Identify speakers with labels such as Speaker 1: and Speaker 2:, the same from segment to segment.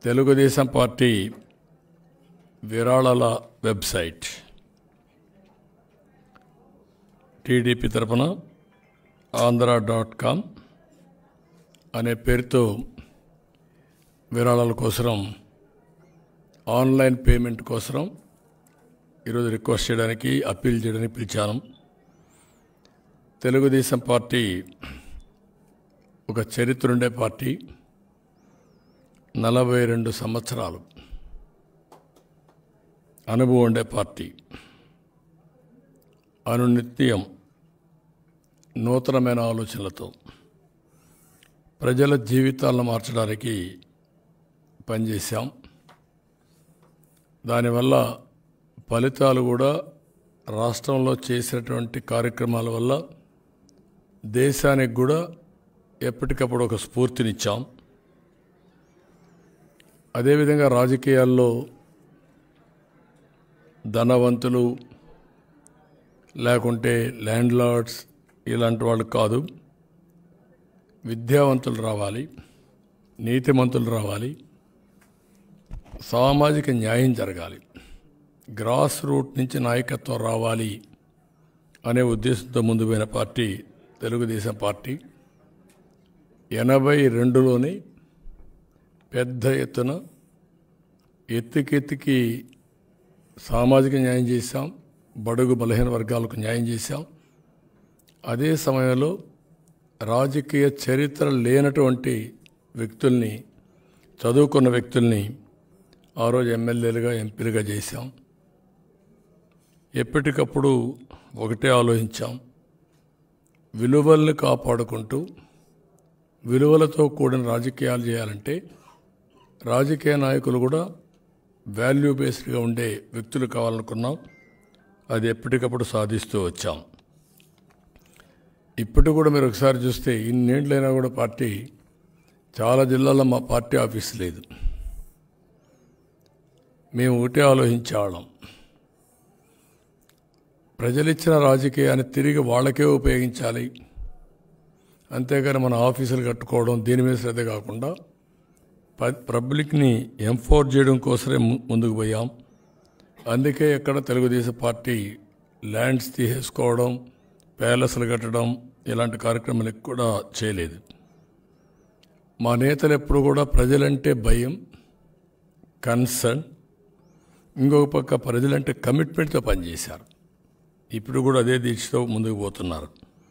Speaker 1: Telugu Desam party విరాళాల website TDP తరపున Andhra dot com అనే పేరుతో విరాళాల కోసం ఆన్లైన్ పేమెంట్ కోసం ఈరోజు రిక్వెస్ట్ చేయడానికి అప్పీల్ చేయడానికి పిలిచాను తెలుగుదేశం పార్టీ ఒక చరిత్ర ఉండే పార్టీ నలభై రెండు సంవత్సరాలు అనుభవం ఉండే పార్టీ అనునిత్యం నూతనమైన ఆలోచనలతో ప్రజల జీవితాలను మార్చడానికి పనిచేశాం దానివల్ల ఫలితాలు కూడా రాష్ట్రంలో చేసినటువంటి కార్యక్రమాల వల్ల దేశానికి కూడా ఎప్పటికప్పుడు ఒక స్ఫూర్తినిచ్చాం అదేవిధంగా రాజకీయాల్లో ధనవంతులు లేకుంటే ల్యాండ్ లార్డ్స్ ఇలాంటి వాళ్ళు కాదు విద్యావంతులు రావాలి నీతిమంతులు రావాలి సామాజిక న్యాయం జరగాలి గ్రాస్ రూట్ నుంచి నాయకత్వం రావాలి అనే ఉద్దేశంతో ముందు పోయిన పార్టీ తెలుగుదేశం పార్టీ ఎనభై రెండులోనే పెద్ద ఎత్తున ఎత్తుకెత్తికి సామాజిక న్యాయం చేశాం బడుగు బలహీన వర్గాలకు న్యాయం చేశాం అదే సమయంలో రాజకీయ చరిత్ర లేనటువంటి వ్యక్తుల్ని చదువుకున్న వ్యక్తుల్ని ఆ రోజు ఎమ్మెల్యేలుగా ఎంపీలుగా చేశాం ఎప్పటికప్పుడు ఒకటే ఆలోచించాం విలువల్ని కాపాడుకుంటూ విలువలతో కూడిన రాజకీయాలు చేయాలంటే రాజకీయ నాయకులు కూడా వాల్యూ బేస్డ్గా ఉండే వ్యక్తులు కావాలనుకున్నాం అది ఎప్పటికప్పుడు సాధిస్తూ వచ్చాం ఇప్పటి కూడా మీరు ఒకసారి చూస్తే ఇన్నేళ్ళైనా కూడా పార్టీ చాలా జిల్లాల్లో మా పార్టీ ఆఫీస్ లేదు మేము ఒకటే ఆలోచించేవాళ్ళం ప్రజలిచ్చిన రాజకీయాన్ని తిరిగి వాళ్ళకే ఉపయోగించాలి అంతేగాని మన ఆఫీసులు కట్టుకోవడం దీని మీద శ్రద్ధ కాకుండా పబ్లిక్ని ఎంఫోర్స్ చేయడం కోసమే ముందుకు పోయాం అందుకే ఎక్కడ తెలుగుదేశం పార్టీ ల్యాండ్స్ తీసేసుకోవడం ప్యాలెస్లు కట్టడం ఇలాంటి కార్యక్రమాలకు కూడా చేయలేదు మా నేతలు ఎప్పుడు కూడా ప్రజలంటే భయం కన్సర్న్ ఇంకొక పక్క ప్రజలంటే కమిట్మెంట్తో పనిచేశారు ఇప్పుడు కూడా అదే దీక్షతో ముందుకు పోతున్నారు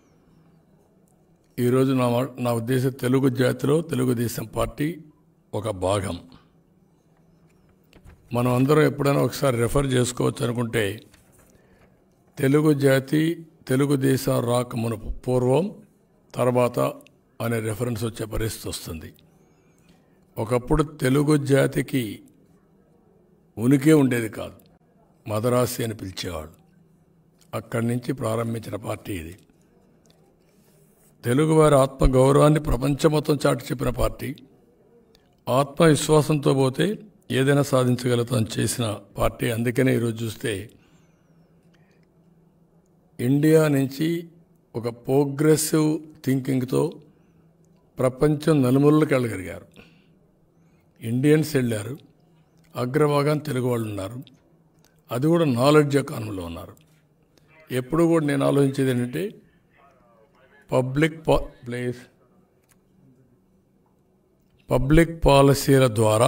Speaker 1: ఈరోజు నా నా ఉద్దేశం తెలుగు జాతిలో తెలుగుదేశం పార్టీ ఒక భాగం మనం అందరం ఎప్పుడైనా ఒకసారి రెఫర్ చేసుకోవచ్చు అనుకుంటే తెలుగు జాతి తెలుగుదేశం రాక మునుపు పూర్వం తర్వాత అనే రెఫరెన్స్ వచ్చే పరిస్థితి వస్తుంది ఒకప్పుడు తెలుగు జాతికి ఉనికే ఉండేది కాదు మదరాసి అని పిలిచేవాడు అక్కడి నుంచి ప్రారంభించిన పార్టీ ఇది తెలుగువారి ఆత్మ గౌరవాన్ని ప్రపంచం మొత్తం చాటి చెప్పిన పార్టీ ఆత్మవిశ్వాసంతో పోతే ఏదైనా సాధించగలుగుతాం చేసిన పార్టీ అందుకనే ఈరోజు చూస్తే ఇండియా నుంచి ఒక ప్రోగ్రెసివ్ థింకింగ్తో ప్రపంచం నలుమూలలకు వెళ్ళగలిగారు ఇండియన్స్ వెళ్ళారు అగ్రభాగం తెలుగు వాళ్ళు ఉన్నారు అది కూడా నాలెడ్జ్ ఎకానమీలో ఉన్నారు ఎప్పుడు కూడా నేను ఆలోచించేది ఏంటంటే పబ్లిక్ ప్లేస్ పబ్లిక్ పాలసీల ద్వారా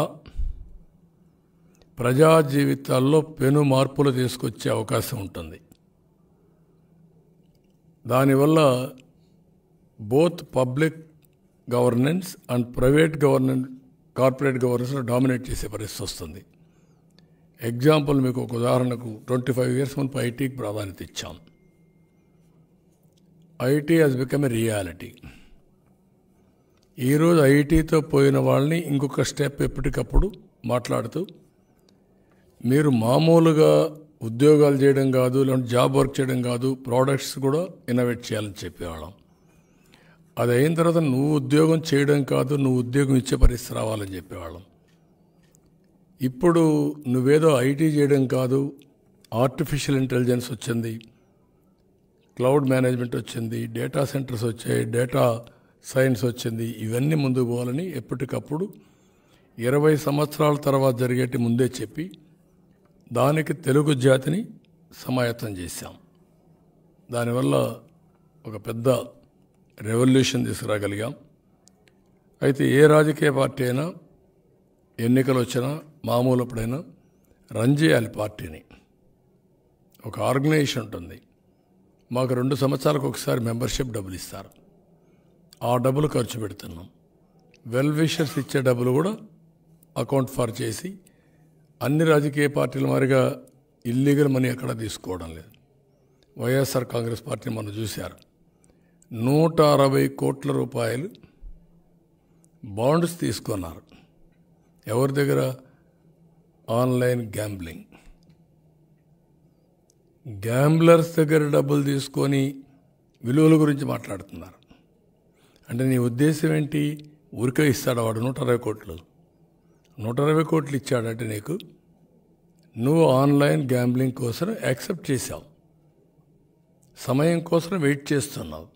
Speaker 1: ప్రజా జీవితాల్లో పెను మార్పులు తీసుకొచ్చే అవకాశం ఉంటుంది దానివల్ల both public governance and private governance corporate గవర్నెన్స్లో డామినేట్ చేసే పరిస్థితి వస్తుంది ఎగ్జాంపుల్ మీకు ఒక ఉదాహరణకు ట్వంటీ ఫైవ్ ఇయర్స్ ముందు ఐటీకి ప్రాధాన్యత ఇచ్చాం IT has become a reality ఈరోజు ఐటీతో పోయిన వాళ్ళని ఇంకొక స్టెప్ ఎప్పటికప్పుడు మాట్లాడుతూ మీరు మామూలుగా ఉద్యోగాలు చేయడం కాదు లేదంటే జాబ్ వర్క్ చేయడం కాదు ప్రోడక్ట్స్ కూడా ఇన్నోవేట్ చేయాలని చెప్పేవాళ్ళం అది అయిన తర్వాత నువ్వు ఉద్యోగం చేయడం కాదు నువ్వు ఉద్యోగం ఇచ్చే పరిస్థితి రావాలని చెప్పేవాళ్ళం ఇప్పుడు నువ్వేదో ఐటీ చేయడం కాదు ఆర్టిఫిషియల్ ఇంటెలిజెన్స్ వచ్చింది క్లౌడ్ మేనేజ్మెంట్ వచ్చింది డేటా సెంటర్స్ వచ్చాయి డేటా సైన్స్ వచ్చింది ఇవన్నీ ముందుకు పోవాలని ఎప్పటికప్పుడు ఇరవై సంవత్సరాల తర్వాత జరిగేటి ముందే చెప్పి దానికి తెలుగు జాతిని సమాయత్తం చేశాం దానివల్ల ఒక పెద్ద రెవల్యూషన్ తీసుకురాగలిగాం అయితే ఏ రాజకీయ పార్టీ అయినా ఎన్నికలు వచ్చినా మామూలు అప్పుడైనా రన్ చేయాలి పార్టీని ఒక ఆర్గనైజేషన్ ఉంటుంది మాకు రెండు సంవత్సరాలకు ఒకసారి మెంబర్షిప్ డబ్బులు ఇస్తారు ఆ డబ్బులు ఖర్చు పెడుతున్నాం వెల్ విషర్స్ ఇచ్చే డబ్బులు కూడా అకౌంట్ ఫర్ చేసి అన్ని రాజకీయ పార్టీల మాదిరిగా ఇల్లీగల్ మనీ ఎక్కడ తీసుకోవడం లేదు వైఎస్ఆర్ కాంగ్రెస్ పార్టీని మనం చూశారు నూట అరవై కోట్ల రూపాయలు బాండ్స్ తీసుకున్నారు ఎవరి దగ్గర ఆన్లైన్ గ్యాంబ్లింగ్ గ్యాంబ్లర్స్ దగ్గర డబ్బులు తీసుకొని విలువల గురించి మాట్లాడుతున్నారు అంటే నీ ఉద్దేశం ఏంటి ఊరికే ఇస్తాడు వాడు నూట అరవై కోట్లు నూట అరవై కోట్లు ఇచ్చాడంటే నీకు నువ్వు ఆన్లైన్ గ్యాంబ్లింగ్ కోసం యాక్సెప్ట్ చేశావు సమయం కోసం వెయిట్ చేస్తున్నావు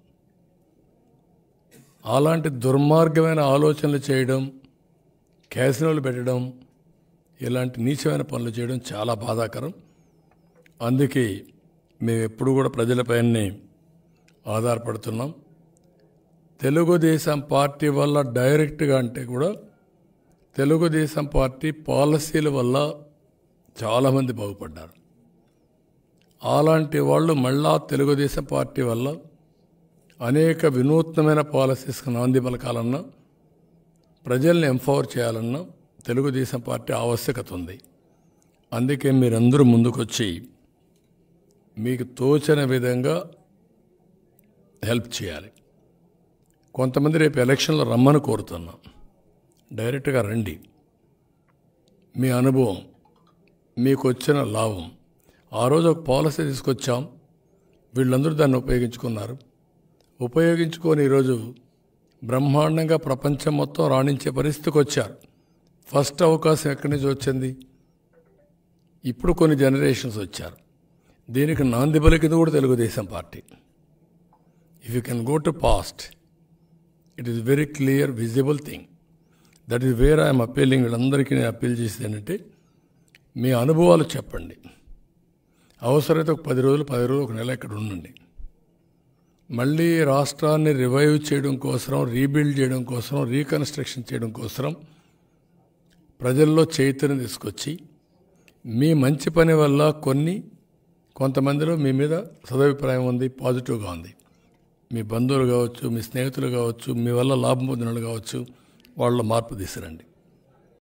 Speaker 1: అలాంటి దుర్మార్గమైన ఆలోచనలు చేయడం క్యాసినోలు పెట్టడం ఇలాంటి నీచమైన పనులు చేయడం చాలా బాధాకరం అందుకే మేము ఎప్పుడు కూడా ప్రజలపైనే ఆధారపడుతున్నాం తెలుగుదేశం పార్టీ వల్ల డైరెక్ట్గా అంటే కూడా తెలుగుదేశం పార్టీ పాలసీల వల్ల చాలామంది బాగుపడ్డారు అలాంటి వాళ్ళు మళ్ళా తెలుగుదేశం పార్టీ వల్ల అనేక వినూత్నమైన పాలసీస్కి నాంది పలకాలన్నా ప్రజల్ని ఎంపవర్ చేయాలన్నా తెలుగుదేశం పార్టీ ఆవశ్యకత ఉంది అందుకే మీరందరూ ముందుకొచ్చి మీకు తోచిన విధంగా హెల్ప్ చేయాలి కొంతమంది రేపు ఎలక్షన్లో రమ్మని కోరుతున్నాం డైరెక్ట్గా రండి మీ అనుభవం మీకు వచ్చిన లాభం ఆ రోజు ఒక పాలసీ తీసుకొచ్చాం వీళ్ళందరూ దాన్ని ఉపయోగించుకున్నారు ఉపయోగించుకొని ఈరోజు బ్రహ్మాండంగా ప్రపంచం మొత్తం రాణించే పరిస్థితికి వచ్చారు ఫస్ట్ అవకాశం ఎక్కడి నుంచి వచ్చింది ఇప్పుడు కొన్ని జనరేషన్స్ వచ్చారు దీనికి నాంది పలికింది కూడా Telugu Desam party if you can go to past it is very clear visible thing that is where I'm appealing వీళ్ళందరికీ నేను అప్పీల్ చేసేది ఏంటంటే మీ అనుభవాలు చెప్పండి అవసరమైతే ఒక పది రోజులు పది రోజులు ఒక నెల ఇక్కడ ఉండండి మళ్ళీ రాష్ట్రాన్ని రివైవ్ చేయడం కోసం రీబిల్డ్ చేయడం కోసం రీకన్స్ట్రక్షన్ చేయడం కోసం ప్రజల్లో చైతన్యం తీసుకొచ్చి మీ మంచి పని వల్ల కొన్ని కొంతమందిలో మీ మీద సదభిప్రాయం ఉంది పాజిటివ్గా ఉంది మీ బంధువులు కావచ్చు మీ స్నేహితులు కావచ్చు మీ వల్ల లాభం పొందిన వాళ్ళు కావచ్చు వాళ్ళ మార్పు తీసుకురండి